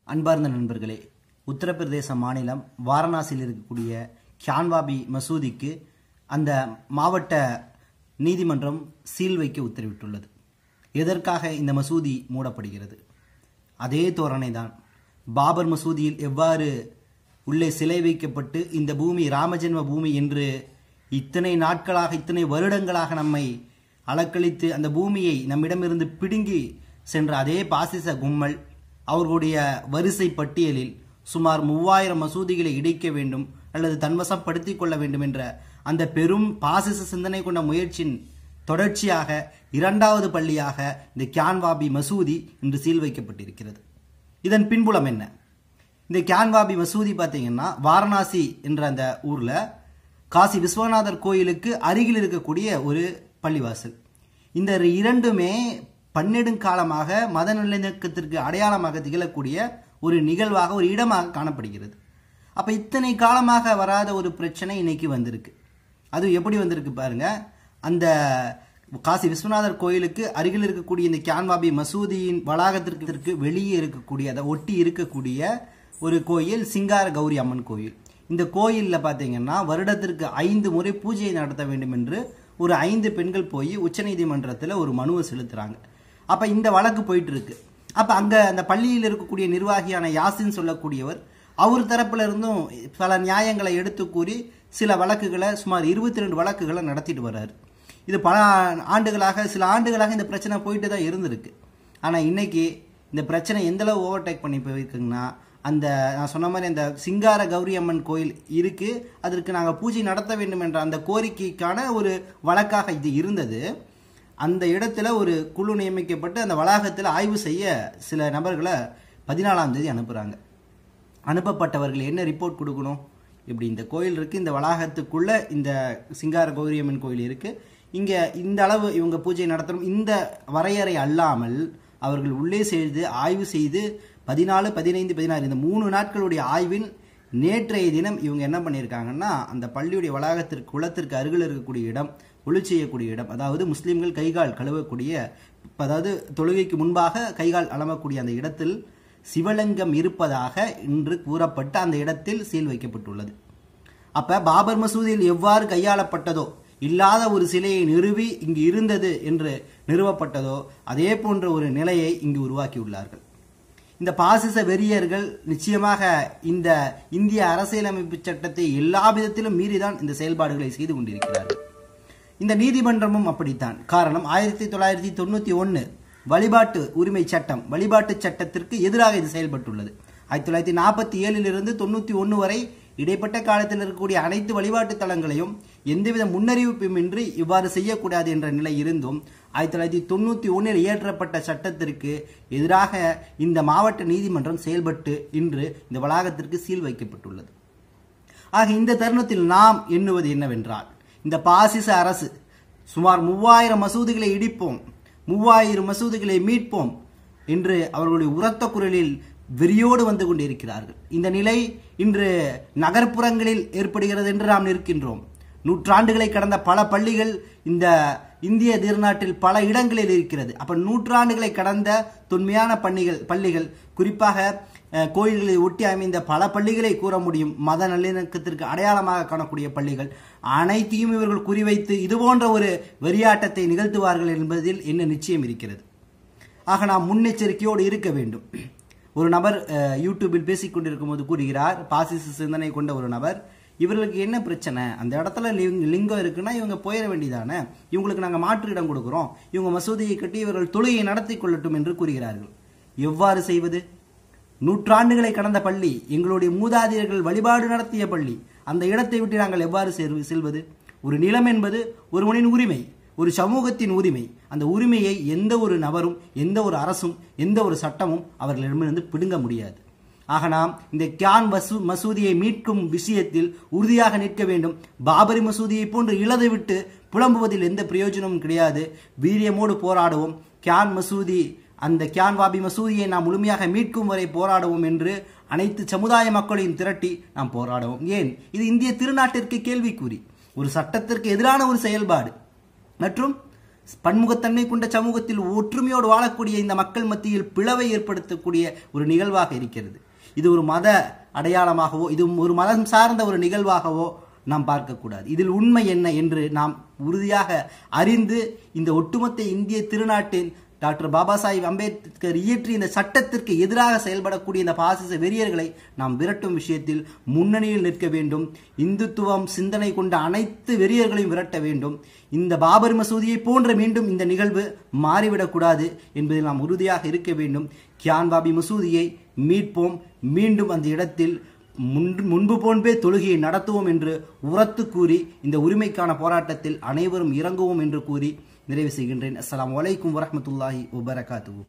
அன்பார்ந்த நண்பர்களே உத்தரப்பிரதேச மாநிலம் வாரணாசியில் இருக்கக்கூடிய கியான்வாபி மசூதிக்கு அந்த மாவட்ட நீதிமன்றம் சீல் வைக்க உத்தரவிட்டுள்ளது எதற்காக இந்த மசூதி மூடப்படுகிறது அதே தோரணை தான் பாபர் மசூதியில் எவ்வாறு உள்ளே சிலை வைக்கப்பட்டு இந்த பூமி ராமஜென்ம பூமி என்று இத்தனை நாட்களாக இத்தனை வருடங்களாக நம்மை அலக்களித்து அந்த பூமியை நம்மிடமிருந்து பிடுங்கி சென்ற அதே பாசிச கும்மல் அவர்களுடைய வரிசை பட்டியலில் சுமார் மூவாயிரம் மசூதிகளை இடிக்க வேண்டும் அல்லது தன்வசப்படுத்திக் கொள்ள வேண்டும் என்ற அந்த பெரும் பாசிச சிந்தனை கொண்ட முயற்சியின் தொடர்ச்சியாக இரண்டாவது பள்ளியாக இந்த கியான்வாபி மசூதி இன்று சீல் வைக்கப்பட்டிருக்கிறது இதன் பின்புலம் என்ன இந்த கியான்வாபி மசூதி பார்த்தீங்கன்னா வாரணாசி என்ற அந்த ஊர்ல காசி விஸ்வநாதர் கோயிலுக்கு அருகில் இருக்கக்கூடிய ஒரு பள்ளிவாசல் இந்த இரண்டுமே பன்னெடுங்காலமாக மத நல்லிணக்கத்திற்கு அடையாளமாக திகழக்கூடிய ஒரு நிகழ்வாக ஒரு இடமாக காணப்படுகிறது அப்ப இத்தனை காலமாக வராத ஒரு பிரச்சனை இன்னைக்கு வந்திருக்கு அது எப்படி வந்திருக்கு பாருங்க அந்த காசி விஸ்வநாதர் கோயிலுக்கு அருகில் இருக்கக்கூடிய இந்த கியான்வாபி மசூதியின் வளாகத்திற்கு வெளியே இருக்கக்கூடிய அதை ஒட்டி இருக்கக்கூடிய ஒரு கோயில் சிங்கார கௌரி அம்மன் கோயில் இந்த கோயிலில் பார்த்தீங்கன்னா வருடத்திற்கு ஐந்து முறை பூஜையை நடத்த வேண்டும் என்று ஒரு ஐந்து பெண்கள் போய் உச்சநீதிமன்றத்தில் ஒரு மனுவை செலுத்துறாங்க அப்ப இந்த வழக்கு போயிட்டு இருக்கு அப்ப அங்க அந்த பள்ளியில் இருக்கக்கூடிய நிர்வாகியான யாசின் சொல்லக்கூடியவர் அவர் தரப்புல இருந்தும் பல நியாயங்களை எடுத்து கூறி சில வழக்குகளை சுமார் இருபத்தி ரெண்டு வழக்குகளை நடத்திட்டு வர்றாரு இது பல ஆண்டுகளாக சில ஆண்டுகளாக இந்த பிரச்சனை போயிட்டு தான் இருந்திருக்கு ஆனா இன்னைக்கு இந்த பிரச்சனை எந்த அளவு ஓவர்டேக் பண்ணி போயிருக்குங்கன்னா அந்த நான் சொன்ன மாதிரி அந்த சிங்கார கௌரி அம்மன் கோயில் இருக்கு அதற்கு நாங்கள் பூஜை நடத்த வேண்டும் என்ற அந்த கோரிக்கைக்கான ஒரு வழக்காக இது இருந்தது அந்த இடத்துல ஒரு குழு நியமிக்கப்பட்டு அந்த வளாகத்தில் ஆய்வு செய்ய சில நபர்களை பதினாலாம் தேதி அனுப்புகிறாங்க அனுப்பப்பட்டவர்கள் என்ன ரிப்போர்ட் கொடுக்கணும் இப்படி இந்த கோயில் இருக்குது இந்த வளாகத்துக்குள்ள இந்த சிங்கார கௌரியம்மன் கோயில் இருக்குது இங்கே இந்த அளவு இவங்க பூஜை நடத்தணும் இந்த வரையறை அல்லாமல் அவர்கள் உள்ளே செய்து ஆய்வு செய்து பதினாலு பதினைந்து பதினாறு இந்த மூணு நாட்களுடைய ஆய்வில் நேற்றைய தினம் இவங்க என்ன பண்ணியிருக்காங்கன்னா அந்த பள்ளியுடைய வளாகத்திற்கு குளத்திற்கு அருகில் இருக்கக்கூடிய இடம் ஒளி செய்யக்கூடிய இடம் அதாவது முஸ்லீம்கள் கைகால் கழுவக்கூடிய அதாவது தொழுகைக்கு முன்பாக கைகால் அளவக்கூடிய அந்த இடத்தில் சிவலிங்கம் இருப்பதாக இன்று கூறப்பட்ட அந்த இடத்தில் சீல் வைக்கப்பட்டுள்ளது அப்ப பாபர் மசூதியில் எவ்வாறு கையாளப்பட்டதோ இல்லாத ஒரு சிலையை நிறுவி இங்கு இருந்தது என்று நிறுவப்பட்டதோ அதே போன்ற ஒரு நிலையை இங்கு உருவாக்கியுள்ளார்கள் இந்த பாசிச வெறியர்கள் நிச்சயமாக இந்த இந்திய அரசியலமைப்பு சட்டத்தை எல்லா விதத்திலும் மீறிதான் இந்த செயல்பாடுகளை செய்து கொண்டிருக்கிறார்கள் இந்த நீதிமன்றமும் அப்படித்தான் காரணம் ஆயிரத்தி தொள்ளாயிரத்தி தொண்ணூத்தி ஒன்னு வழிபாட்டு உரிமை சட்டம் வழிபாட்டு சட்டத்திற்கு எதிராக இது செயல்பட்டுள்ளது ஆயிரத்தி தொள்ளாயிரத்தி நாற்பத்தி ஏழிலிருந்து தொண்ணூத்தி ஒன்னு வரை இடைப்பட்ட காலத்தில் இருக்கக்கூடிய அனைத்து வழிபாட்டு தலங்களையும் எந்தவித முன்னறிவிப்புமின்றி இவ்வாறு செய்யக்கூடாது என்ற நிலை இருந்தும் ஆயிரத்தி தொள்ளாயிரத்தி தொண்ணூத்தி ஒன்னில் இயற்றப்பட்ட சட்டத்திற்கு எதிராக இந்த மாவட்ட நீதிமன்றம் செயல்பட்டு இன்று இந்த வளாகத்திற்கு சீல் வைக்கப்பட்டுள்ளது ஆக இந்த தருணத்தில் நாம் எண்ணுவது என்னவென்றால் இந்த பாசிச அரசு சுமார் மூவாயிரம் மசூதிகளை இடிப்போம் மூவாயிரம் மசூதிகளை மீட்போம் என்று அவர்களுடைய உரத்த குரலில் வெறியோடு வந்து கொண்டிருக்கிறார்கள் இந்த நிலை இன்று நகர்ப்புறங்களில் ஏற்படுகிறது என்று நாம் நிற்கின்றோம் நூற்றாண்டுகளை கடந்த பல பள்ளிகள் இந்த இந்திய திருநாட்டில் பல இடங்களில் இருக்கிறது அப்ப நூற்றாண்டுகளை கடந்த தொன்மையான பள்ளிகள் பள்ளிகள் குறிப்பாக கோயில்களை ஒட்டி அமைந்த பல பள்ளிகளை கூற முடியும் மத நல்லிணக்கத்திற்கு அடையாளமாக காணக்கூடிய பள்ளிகள் அனைத்தையும் இவர்கள் குறிவைத்து இது போன்ற ஒரு வெறியாட்டத்தை நிகழ்த்துவார்கள் என்பதில் என்ன நிச்சயம் இருக்கிறது ஆக நாம் முன்னெச்சரிக்கையோடு இருக்க வேண்டும் ஒரு நபர் யூடியூபில் பேசிக் கொண்டிருக்கும் போது கூறுகிறார் பாசிச சிந்தனை கொண்ட ஒரு நபர் இவர்களுக்கு என்ன பிரச்சனை அந்த இடத்துல லிங்கம் இருக்குன்னா இவங்க போயிட வேண்டியதானே இவங்களுக்கு நாங்கள் மாற்று இடம் கொடுக்குறோம் இவங்க மசூதியை கட்டி இவர்கள் தொழுகையை நடத்தி கொள்ளட்டும் என்று கூறுகிறார்கள் எவ்வாறு செய்வது நூற்றாண்டுகளை கடந்த பள்ளி எங்களுடைய மூதாதையர்கள் வழிபாடு நடத்திய பள்ளி அந்த இடத்தை விட்டு நாங்கள் எவ்வாறு செல்வது ஒரு நிலம் என்பது ஒருவனின் உரிமை ஒரு சமூகத்தின் உரிமை அந்த உரிமையை எந்த ஒரு நபரும் எந்த ஒரு அரசும் எந்த ஒரு சட்டமும் அவர்களிடமிருந்து பிடுங்க முடியாது ஆக நாம் இந்த கியான் மசூ மசூதியை மீட்கும் விஷயத்தில் உறுதியாக நிற்க வேண்டும் பாபரி மசூதியை போன்று இழந்து விட்டு புலம்புவதில் எந்த பிரயோஜனமும் கிடையாது வீரியமோடு போராடுவோம் கியான் மசூதி அந்த கியான்வாபி மசூதியை நாம் முழுமையாக மீட்கும் வரை போராடுவோம் என்று அனைத்து சமுதாய மக்களையும் திரட்டி நாம் போராடுவோம் ஏன் இது இந்திய திருநாட்டிற்கு கேள்விக்குறி ஒரு சட்டத்திற்கு எதிரான ஒரு செயல்பாடு மற்றும் பன்முகத்தன்மை கொண்ட சமூகத்தில் ஒற்றுமையோடு வாழக்கூடிய இந்த மக்கள் மத்தியில் பிளவை ஏற்படுத்தக்கூடிய ஒரு நிகழ்வாக இருக்கிறது இது ஒரு மத அடையாளமாகவோ இது ஒரு மதம் சார்ந்த ஒரு நிகழ்வாகவோ நாம் பார்க்கக்கூடாது இதில் உண்மை என்ன என்று நாம் உறுதியாக அறிந்து இந்த ஒட்டுமொத்த இந்திய திருநாட்டின் டாக்டர் பாபா சாஹிப் அம்பேத்கர் இயற்றிய இந்த சட்டத்திற்கு எதிராக செயல்படக்கூடிய இந்த பாசிச வெறியர்களை நாம் விரட்டும் விஷயத்தில் முன்னணியில் நிற்க வேண்டும் இந்துத்துவம் சிந்தனை கொண்ட அனைத்து வெறியர்களையும் விரட்ட வேண்டும் இந்த பாபர் மசூதியை போன்ற மீண்டும் இந்த நிகழ்வு மாறிவிடக்கூடாது என்பதில் நாம் உறுதியாக இருக்க வேண்டும் கியான் பாபி மசூதியை மீட்போம் மீண்டும் அந்த இடத்தில் முன்பு முன்பு போன்பே தொழுகையை நடத்துவோம் என்று உரத்து கூறி இந்த உரிமைக்கான போராட்டத்தில் அனைவரும் இறங்குவோம் என்று கூறி நிறைவு செய்கின்றேன் அஸ்ஸலாமு அலைக்கும் வரஹ்மத்துல்லாஹி வபரகாத்துஹு